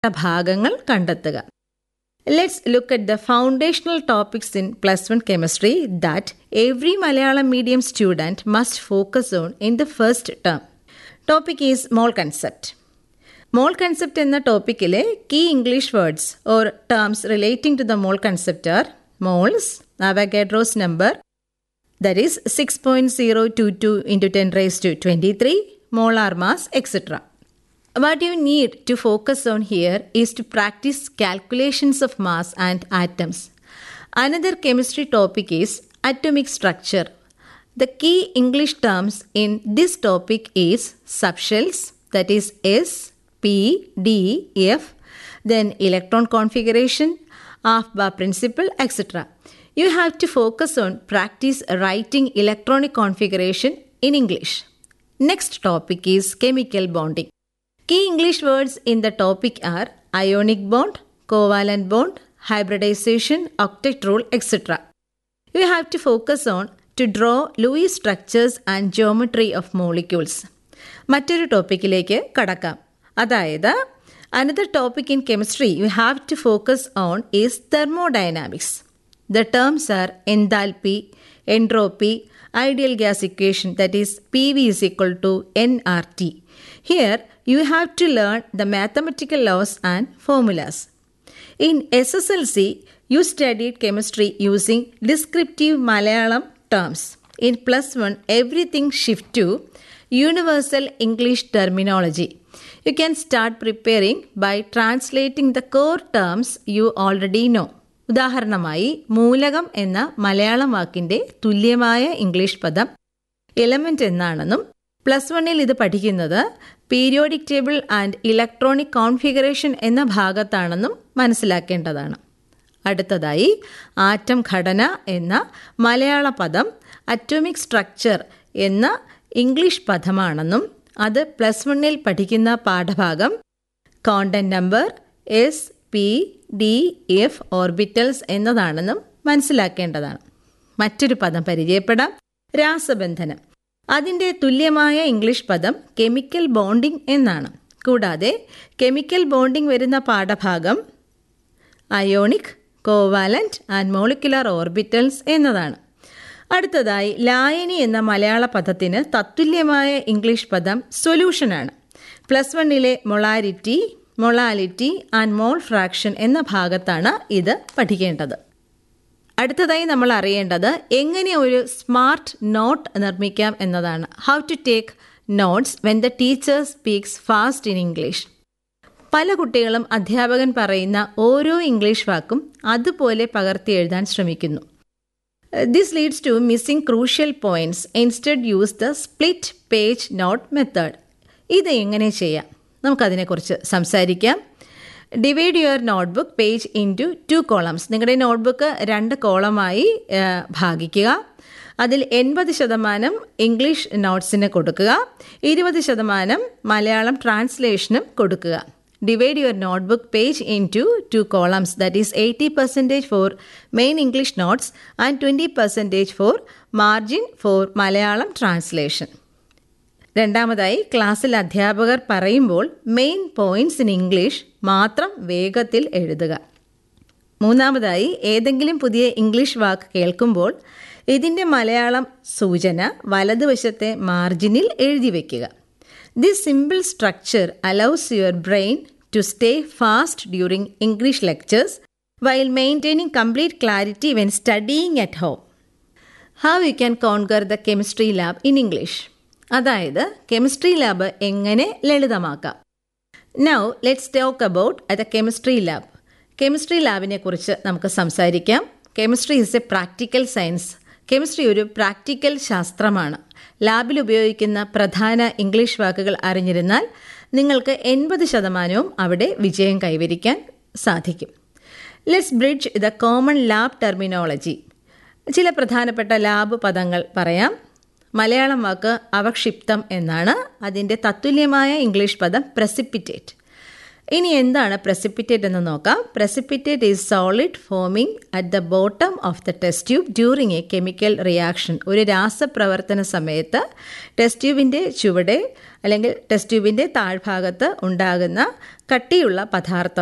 ഭാഗങ്ങൾ കണ്ടെത്തുക let's look at the foundational topics in plus one chemistry that every Malayalam medium student must focus on in the first term topic is mole concept mole concept എന്ന ടോപ്പിക്കിലെ key English words or terms relating to the mole concept are moles Avogadro's number that is 6.022 into 10 raised to 23 molar mass etc what you need to focus on here is to practice calculations of mass and atoms another chemistry topic is atomic structure the key english terms in this topic is subshells that is s p d f then electron configuration half-bar principle etc you have to focus on practice writing electronic configuration in English. Next topic is chemical bonding. Key English words in the topic are ionic bond, covalent bond, hybridization, octet rule, etc. You have to focus on to draw Lewis structures and geometry of molecules. മറ്റൊരു ടോപ്പിക്കിലേക്ക് കടക്കാം അതായത് another topic in chemistry you have to focus on is thermodynamics The terms are enthalpy, entropy, ideal gas equation that is PV is equal to nRT. Here you have to learn the mathematical laws and formulas. In SSLC, you studied chemistry using descriptive Malayalam terms. In plus one, everything shift to universal English terminology. You can start preparing by translating the core terms you already know. ഉദാഹരണമായി മൂലകം എന്ന മലയാളം വാക്കിന്റെ തുല്യമായ English പദം element എന്നാണെന്നും plus വണ്ണിൽ ഇത് പഠിക്കുന്നത് periodic table and electronic configuration എന്ന ഭാഗത്താണെന്നും മനസ്സിലാക്കേണ്ടതാണ് അടുത്തതായി ആറ്റം ഘടന എന്ന മലയാള പദം അറ്റോമിക് സ്ട്രക്ചർ എന്ന ഇംഗ്ലീഷ് പദമാണെന്നും അത് പ്ലസ് വണ്ണിൽ പഠിക്കുന്ന പാഠഭാഗം content number S P D F orbitals എന്നതാണെന്നും മനസ്സിലാക്കേണ്ടതാണ് മറ്റൊരു പദം പരിചയപ്പെടാം രാസബന്ധനം അതിൻ്റെ തുല്യമായ ഇംഗ്ലീഷ് പദം കെമിക്കൽ ബോണ്ടിംഗ് എന്നാണ് കൂടാതെ കെമിക്കൽ ബോണ്ടിംഗ് വരുന്ന പാഠഭാഗം ionic covalent and molecular orbitals എന്നതാണ് അടുത്തതായി ലായനി എന്ന മലയാള പദത്തിന് തത്തുല്യമായ ഇംഗ്ലീഷ് പദം സൊല്യൂഷനാണ് പ്ലസ് വണ്ണിലെ molarity molality and mole fraction എന്ന ഭാഗത്താണ് ഇത് പഠിക്കേണ്ടത് അടുത്തതായി നമ്മൾ അറിയേണ്ടത് എങ്ങനെ ഒരു സ്മാർട്ട് നോട്ട് നിർമ്മിക്കാം എന്നതാണ് how to take notes when the teacher speaks fast in English പല കുട്ടികളും അധ്യാപകൻ പറയുന്ന ഓരോ ഇംഗ്ലീഷ് വാക്കും അതുപോലെ പകർത്തി എഴുതാൻ ശ്രമിക്കുന്നു this leads to missing crucial points instead use the split page note method ഇത് എങ്ങനെ ചെയ്യാം നമുക്കതിനെക്കുറിച്ച് സംസാരിക്കാം divide your notebook page into two columns നിങ്ങളുടെ നോട്ട്ബുക്ക് രണ്ട് കോളമായി ഭാഗിക്കുക അതിൽ എൺപത് ശതമാനം ഇംഗ്ലീഷ് നോട്ട്സിന് കൊടുക്കുക ഇരുപത് ശതമാനം മലയാളം ട്രാൻസ്ലേഷനും കൊടുക്കുക divide your notebook page into two columns that is eighty percentage for main English notes and twenty percentage for margin for Malayalam translation രണ്ടാമതായി ക്ലാസ്സിൽ അധ്യാപകർ പറയുമ്പോൾ മെയിൻ പോയിന്റ്സ് ഇൻ ഇംഗ്ലീഷ് മാത്രം വേഗത്തിൽ എഴുതുക മൂന്നാമതായി ഏതെങ്കിലും പുതിയ ഇംഗ്ലീഷ് വാക്ക് കേൾക്കുമ്പോൾ ഇതിൻ്റെ മലയാളം സൂചന വലതുവശത്തെ മാർജിനിൽ എഴുതി വയ്ക്കുക this simple structure allows your brain to stay fast during English lectures while maintaining complete clarity when studying at home how you can conquer the chemistry lab in English അതായത് കെമിസ്ട്രി ലാബ് എങ്ങനെ ലളിതമാക്കാം now let's talk about the chemistry lab chemistry ലാബിനെ കുറിച്ച് നമുക്ക് സംസാരിക്കാം chemistry is a practical science chemistry ഒരു practical ശാസ്ത്രമാണ് ലാബിൽ ഉപയോഗിക്കുന്ന പ്രധാന ഇംഗ്ലീഷ് വാക്കുകൾ അറിഞ്ഞിരുന്നാൽ നിങ്ങൾക്ക് എൺപത് ശതമാനവും അവിടെ വിജയം കൈവരിക്കാൻ സാധിക്കും let's bridge the common lab terminology ചില പ്രധാനപ്പെട്ട ലാബ് പദങ്ങൾ പറയാം മലയാളം വാക്ക് അവക്ഷിപ്തം എന്നാണ് അതിൻ്റെ തത്തുല്യമായ ഇംഗ്ലീഷ് പദം പ്രസിപ്പിറ്റേറ്റ് ഇനി എന്താണ് പ്രസിപ്പിറ്റേറ്റ് എന്ന് നോക്കാം precipitate is solid forming at the bottom of the test tube during a chemical reaction ഒരു രാസപ്രവർത്തന സമയത്ത് ടെസ്റ്റ് ട്യൂബിൻ്റെ ചുവടെ അല്ലെങ്കിൽ ടെസ്റ്റ് ട്യൂബിൻ്റെ താഴ്ഭാഗത്ത് ഉണ്ടാകുന്ന കട്ടിയുള്ള പദാർത്ഥം